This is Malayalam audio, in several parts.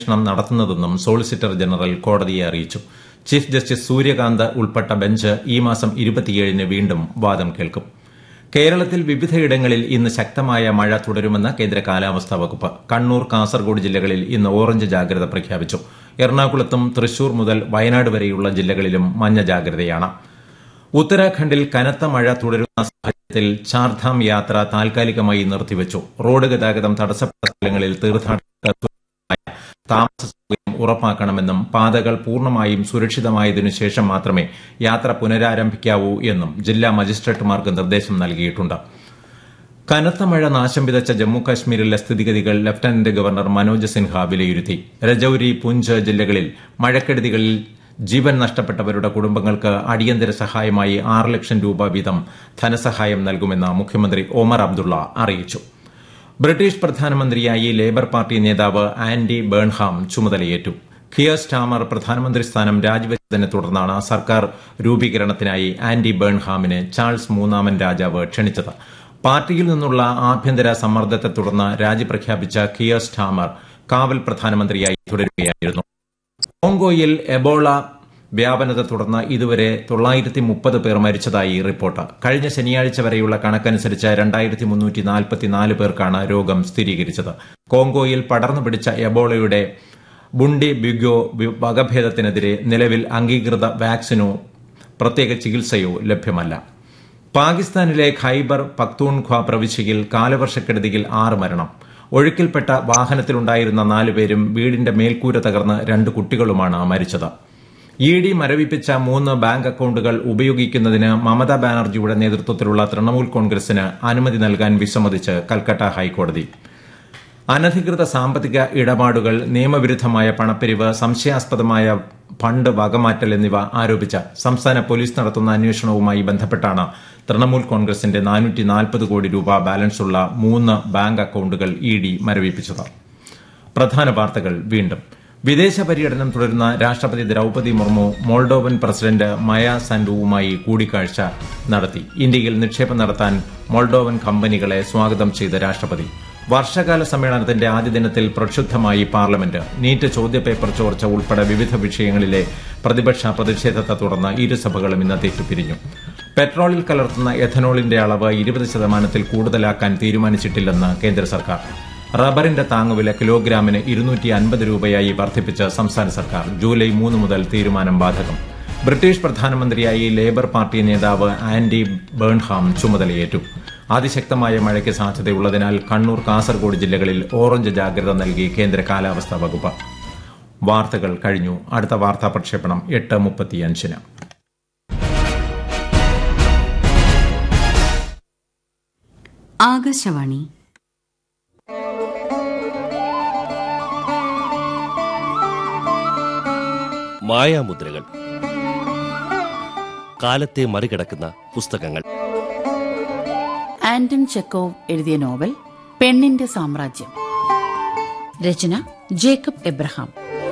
അന്വേഷണം നടത്തുന്നതെന്നും സോളിസിറ്റർ ജനറൽ കോടതിയെ അറിയിച്ചു ചീഫ് ജസ്റ്റിസ് സൂര്യകാന്ത് ഉൾപ്പെട്ട ബെഞ്ച് ഈ മാസം ഇരുപത്തിയേഴിന് വീണ്ടും വാദം കേൾക്കും കേരളത്തിൽ വിവിധയിടങ്ങളിൽ ഇന്ന് ശക്തമായ മഴ തുടരുമെന്ന് കേന്ദ്ര കാലാവസ്ഥാ വകുപ്പ് കണ്ണൂർ കാസർഗോഡ് ജില്ലകളിൽ ഇന്ന് ഓറഞ്ച് ജാഗ്രത പ്രഖ്യാപിച്ചു എറണാകുളത്തും തൃശൂർ മുതൽ വയനാട് വരെയുള്ള ജില്ലകളിലും മഞ്ഞ ജാഗ്രതയാണ് ഉത്തരാഖണ്ഡിൽ കനത്ത മഴ തുടരുന്ന സാഹചര്യത്തിൽ ചാർധാം യാത്ര താൽക്കാലികമായി നിർത്തിവച്ചു റോഡ് ഗതാഗതം തടസ്സപ്പെട്ട സ്ഥലങ്ങളിൽ തീർത്ഥാടകർക്ക് താമസ സൌകര്യം ഉറപ്പാക്കണമെന്നും പാതകൾ പൂർണ്ണമായും സുരക്ഷിതമായതിനു ശേഷം മാത്രമേ യാത്ര പുനരാരംഭിക്കാവൂ എന്നും ജില്ലാ മജിസ്ട്രേറ്റുമാർക്ക് നിർദ്ദേശം നൽകിയിട്ടുണ്ട് കനത്ത മഴ നാശം വിതച്ച ജമ്മുകാശ്മീരിലെ സ്ഥിതിഗതികൾ ലഫ്റ്റനന്റ് ഗവർണർ മനോജ് സിൻഹ വിലയിരുത്തി രജൌരി പുഞ്ച് ജില്ലകളിൽ മഴക്കെടുതികളിൽ ജീവൻ നഷ്ടപ്പെട്ടവരുടെ കുടുംബങ്ങൾക്ക് അടിയന്തര സഹായമായി ആറ് ലക്ഷം രൂപ വീതം ധനസഹായം നൽകുമെന്ന് മുഖ്യമന്ത്രി ഒമർ അബ്ദുള്ള അറിയിച്ചു ബ്രിട്ടീഷ് പ്രധാനമന്ത്രിയായി ലേബർ പാർട്ടി നേതാവ് ആൻഡി ബേൺഹാം ചുമതലയേറ്റു ഖിയർ സ്റ്റാമർ പ്രധാനമന്ത്രി സ്ഥാനം രാജിവെച്ചതിനെ തുടർന്നാണ് സർക്കാർ രൂപീകരണത്തിനായി ആൻഡി ബേൺഹാമിനെ ചാൾസ് മൂന്നാമൻ രാജാവ് ക്ഷണിച്ചത് പാർട്ടിയിൽ നിന്നുള്ള ആഭ്യന്തര സമ്മർദ്ദത്തെ തുടർന്ന് രാജി പ്രഖ്യാപിച്ച ഖിയർ സ്റ്റാമർ കാവൽ പ്രധാനമന്ത്രിയായി തുടരുകയായിരുന്നു കോങ്കോയിൽ എബോള വ്യാപനത്തെ തുടർന്ന് ഇതുവരെ തൊള്ളായിരത്തി മുപ്പത് പേർ മരിച്ചതായി റിപ്പോർട്ട് കഴിഞ്ഞ ശനിയാഴ്ച വരെയുള്ള കണക്കനുസരിച്ച് രണ്ടായിരത്തി മുന്നൂറ്റി നാൽപ്പത്തിനാല് പേർക്കാണ് രോഗം സ്ഥിരീകരിച്ചത് കോങ്കോയിൽ പടർന്നു പിടിച്ച എബോളയുടെ ബുണ്ടി ബിഗോ വകഭേദത്തിനെതിരെ നിലവിൽ അംഗീകൃത വാക്സിനോ പ്രത്യേക ചികിത്സയോ ലഭ്യമല്ല പാകിസ്ഥാനിലെ ഖൈബർ പക്തൂൺഖ്വ പ്രവിശ്യയിൽ കാലവർഷക്കെടുതിയിൽ ആറ് മരണം ഒഴുക്കിൽപ്പെട്ട വാഹനത്തിലുണ്ടായിരുന്ന നാലുപേരും വീടിന്റെ മേൽക്കൂര തകർന്ന് രണ്ട് കുട്ടികളുമാണ് മരിച്ചത് ഇ ഡി മരവിപ്പിച്ച മൂന്ന് ബാങ്ക് അക്കൌണ്ടുകൾ ഉപയോഗിക്കുന്നതിന് മമതാ ബാനർജിയുടെ നേതൃത്വത്തിലുള്ള തൃണമൂൽ കോൺഗ്രസിന് അനുമതി നൽകാൻ വിസമ്മതിച്ച് കൽക്കട്ട ഹൈക്കോടതി അനധികൃത സാമ്പത്തിക ഇടപാടുകൾ നിയമവിരുദ്ധമായ പണപ്പിരിവ് സംശയാസ്പദമായ ഫണ്ട് വകമാറ്റൽ എന്നിവ ആരോപിച്ച സംസ്ഥാന പോലീസ് നടത്തുന്ന അന്വേഷണവുമായി ബന്ധപ്പെട്ടാണ് തൃണമൂൽ കോൺഗ്രസിന്റെ നാനൂറ്റി നാൽപ്പത് കോടി രൂപ ബാലൻസുള്ള മൂന്ന് ബാങ്ക് അക്കൌണ്ടുകൾ ഇ ഡി മരവിപ്പിച്ചത് പ്രധാന വാർത്തകൾ വീണ്ടും വിദേശ പര്യടനം തുടരുന്ന രാഷ്ട്രപതി ദ്രൌപതി മുർമു മോൾഡോവൻ പ്രസിഡന്റ് മയ സാൻഡുവുമായി കൂടിക്കാഴ്ച നടത്തി ഇന്ത്യയിൽ നിക്ഷേപം നടത്താൻ മോൾഡോവൻ കമ്പനികളെ സ്വാഗതം ചെയ്ത രാഷ്ട്രപതി വർഷകാല സമ്മേളനത്തിന്റെ ആദ്യ ദിനത്തിൽ പ്രക്ഷുബ്ധമായി പാർലമെന്റ് നീറ്റ് ചോദ്യപേപ്പർ ചോർച്ച ഉൾപ്പെടെ വിവിധ വിഷയങ്ങളിലെ പ്രതിപക്ഷ പ്രതിഷേധത്തെ തുടർന്ന് ഇരുസഭകളും ഇന്നത്തേക്ക് പിരിഞ്ഞു പെട്രോളിൽ കലർത്തുന്ന എഥനോളിന്റെ അളവ് ഇരുപത് ശതമാനത്തിൽ കൂടുതലാക്കാൻ തീരുമാനിച്ചിട്ടില്ലെന്ന് കേന്ദ്ര സർക്കാർ റബ്ബറിന്റെ താങ്ങുവില കിലോഗ്രാമിന് ഇരുന്നൂറ്റി അൻപത് രൂപയായി വർദ്ധിപ്പിച്ച് സംസ്ഥാന സർക്കാർ ജൂലൈ മൂന്ന് മുതൽ തീരുമാനം ബാധകം ബ്രിട്ടീഷ് പ്രധാനമന്ത്രിയായി ലേബർ പാർട്ടി നേതാവ് ആൻഡി ബേൺഹാം ചുമതലയേറ്റു അതിശക്തമായ മഴയ്ക്ക് സാധ്യതയുള്ളതിനാൽ കണ്ണൂർ കാസർഗോഡ് ജില്ലകളിൽ ഓറഞ്ച് ജാഗ്രത നൽകി കേന്ദ്ര കാലാവസ്ഥാ വകുപ്പ് വാർത്തകൾ കഴിഞ്ഞു അടുത്ത വാർത്താ പ്രക്ഷേപണം എട്ട് മുപ്പത്തിയഞ്ചിന് ആകാശവാണി മായാമുദ്രകൾ കാലത്തെ മറികടക്കുന്ന പുസ്തകങ്ങൾ ആന്റൺ ചെക്കോവ് എഴുതിയ നോവൽ പെണ്ണിന്റെ സാമ്രാജ്യം രചന ജേക്കബ് എബ്രഹാം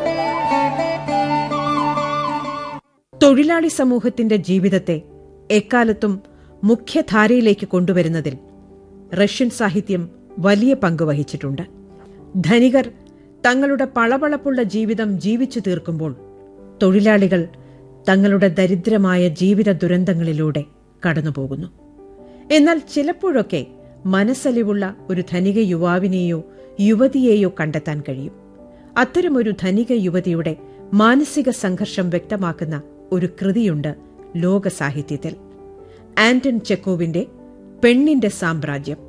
തൊഴിലാളി സമൂഹത്തിന്റെ ജീവിതത്തെ എക്കാലത്തും മുഖ്യധാരയിലേക്ക് കൊണ്ടുവരുന്നതിൽ റഷ്യൻ സാഹിത്യം വലിയ പങ്ക് വഹിച്ചിട്ടുണ്ട് ധനികർ തങ്ങളുടെ പളപളപ്പുള്ള ജീവിതം ജീവിച്ചു തീർക്കുമ്പോൾ തൊഴിലാളികൾ തങ്ങളുടെ ദരിദ്രമായ ജീവിത ദുരന്തങ്ങളിലൂടെ കടന്നുപോകുന്നു എന്നാൽ ചിലപ്പോഴൊക്കെ മനസ്സലിവുള്ള ഒരു ധനിക യുവാവിനെയോ യുവതിയെയോ കണ്ടെത്താൻ കഴിയും അത്തരമൊരു ധനിക യുവതിയുടെ മാനസിക സംഘർഷം വ്യക്തമാക്കുന്ന ഒരു കൃതിയുണ്ട് ലോക സാഹിത്യത്തിൽ ആന്റൺ ചെക്കോവിന്റെ പെണ്ണിന്റെ സാമ്രാജ്യം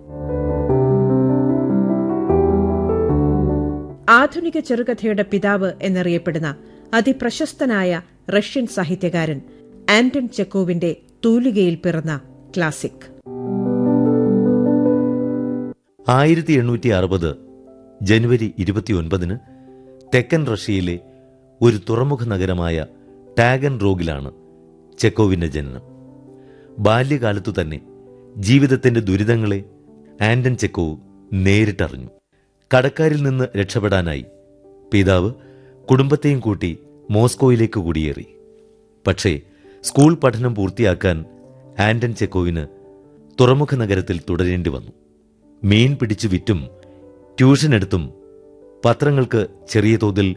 ആധുനിക ചെറുകഥയുടെ പിതാവ് എന്നറിയപ്പെടുന്ന അതിപ്രശസ്തനായ റഷ്യൻ സാഹിത്യകാരൻ ആന്റൺ ചെക്കോവിന്റെ തൂലികയിൽ പിറന്ന ക്ലാസിക് ആയിരത്തി എണ്ണൂറ്റി അറുപത് ജനുവരി ഇരുപത്തിയൊൻപതിന് തെക്കൻ റഷ്യയിലെ ഒരു തുറമുഖ നഗരമായ ടാഗൻ റോഗിലാണ് ചെക്കോവിന്റെ ജനനം ബാല്യകാലത്തു തന്നെ ജീവിതത്തിന്റെ ദുരിതങ്ങളെ ആന്റൺ ചെക്കോവ് നേരിട്ടറിഞ്ഞു കടക്കാരിൽ നിന്ന് രക്ഷപ്പെടാനായി പിതാവ് കുടുംബത്തെയും കൂട്ടി മോസ്കോയിലേക്ക് കുടിയേറി പക്ഷേ സ്കൂൾ പഠനം പൂർത്തിയാക്കാൻ ആന്റൺ ചെക്കോവിന് തുറമുഖ നഗരത്തിൽ തുടരേണ്ടി വന്നു മീൻ പിടിച്ചു വിറ്റും ട്യൂഷൻ എടുത്തും പത്രങ്ങൾക്ക് ചെറിയ തോതിൽ